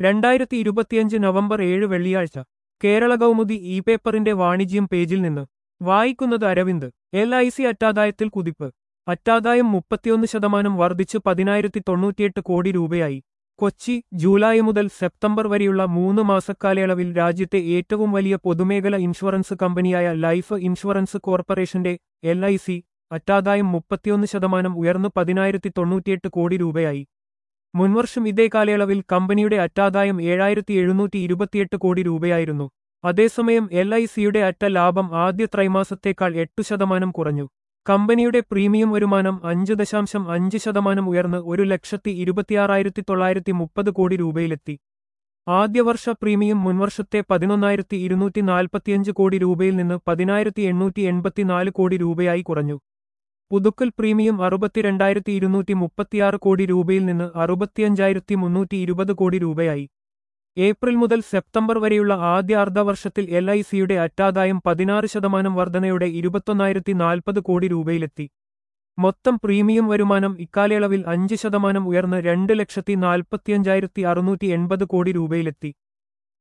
രണ്ടായിരത്തി ഇരുപത്തിയഞ്ച് നവംബർ ഏഴ് വെള്ളിയാഴ്ച കേരള കൗമുദി ഇ പേപ്പറിന്റെ വാണിജ്യം പേജിൽ നിന്ന് വായിക്കുന്നത് അരവിന്ദ് എൽ ഐ സി അറ്റാദായത്തിൽ കുതിപ്പ് അറ്റാദായം മുപ്പത്തിയൊന്ന് ശതമാനം വർദ്ധിച്ച് പതിനായിരത്തി തൊണ്ണൂറ്റിയെട്ട് കോടി രൂപയായി കൊച്ചി ജൂലൈ മുതൽ സെപ്റ്റംബർ വരെയുള്ള മൂന്ന് മാസക്കാലയളവിൽ രാജ്യത്തെ ഏറ്റവും വലിയ പൊതുമേഖല ഇൻഷുറൻസ് കമ്പനിയായ ലൈഫ് ഇൻഷുറൻസ് കോർപ്പറേഷന്റെ എൽ ഐ സി അറ്റാദായം മുപ്പത്തിയൊന്ന് ശതമാനം ഉയർന്നു പതിനായിരത്തി തൊണ്ണൂറ്റിയെട്ട് കോടി രൂപയായി മുൻവർഷം ഇതേ കാലയളവിൽ കമ്പനിയുടെ അറ്റാദായം ഏഴായിരത്തി എഴുന്നൂറ്റി ഇരുപത്തിയെട്ട് കോടി രൂപയായിരുന്നു അതേസമയം എൽ ഐ സിയുടെ അറ്റ ലാഭം ആദ്യ ത്രൈമാസത്തേക്കാൾ എട്ടു ശതമാനം കുറഞ്ഞു കമ്പനിയുടെ പ്രീമിയം വരുമാനം അഞ്ച് ദശാംശം അഞ്ച് ശതമാനം ഉയർന്ന് ഒരു ലക്ഷത്തി ഇരുപത്തിയാറായിരത്തി തൊള്ളായിരത്തി മുപ്പത് കോടി രൂപയിലെത്തി ആദ്യവർഷ പ്രീമിയം മുൻവർഷത്തെ പതിനൊന്നായിരത്തി ഇരുന്നൂറ്റി നാൽപ്പത്തിയഞ്ച് കോടി രൂപയിൽ നിന്ന് പതിനായിരത്തി എണ്ണൂറ്റി എൺപത്തിനാല് കോടി രൂപയായി കുറഞ്ഞു പുതുക്കൽ പ്രീമിയം അറുപത്തിരണ്ടായിരത്തി ഇരുന്നൂറ്റി മുപ്പത്തിയാറ് കോടി രൂപയിൽ നിന്ന് അറുപത്തിയഞ്ചായിരത്തി മുന്നൂറ്റി ഇരുപത് കോടി രൂപയായി ഏപ്രിൽ മുതൽ സെപ്റ്റംബർ വരെയുള്ള ആദ്യ അർദ്ധവർഷത്തിൽ എൽ ഐ സിയുടെ അറ്റാദായം പതിനാറ് ശതമാനം വർധനയോടെ ഇരുപത്തൊന്നായിരത്തി നാൽപ്പത് കോടി രൂപയിലെത്തി മൊത്തം പ്രീമിയം വരുമാനം ഇക്കാലയളവിൽ അഞ്ച് ശതമാനം ഉയർന്ന് രണ്ട് ലക്ഷത്തി നാൽപ്പത്തിയഞ്ചായിരത്തി അറുന്നൂറ്റി എൺപത് കോടി രൂപയിലെത്തി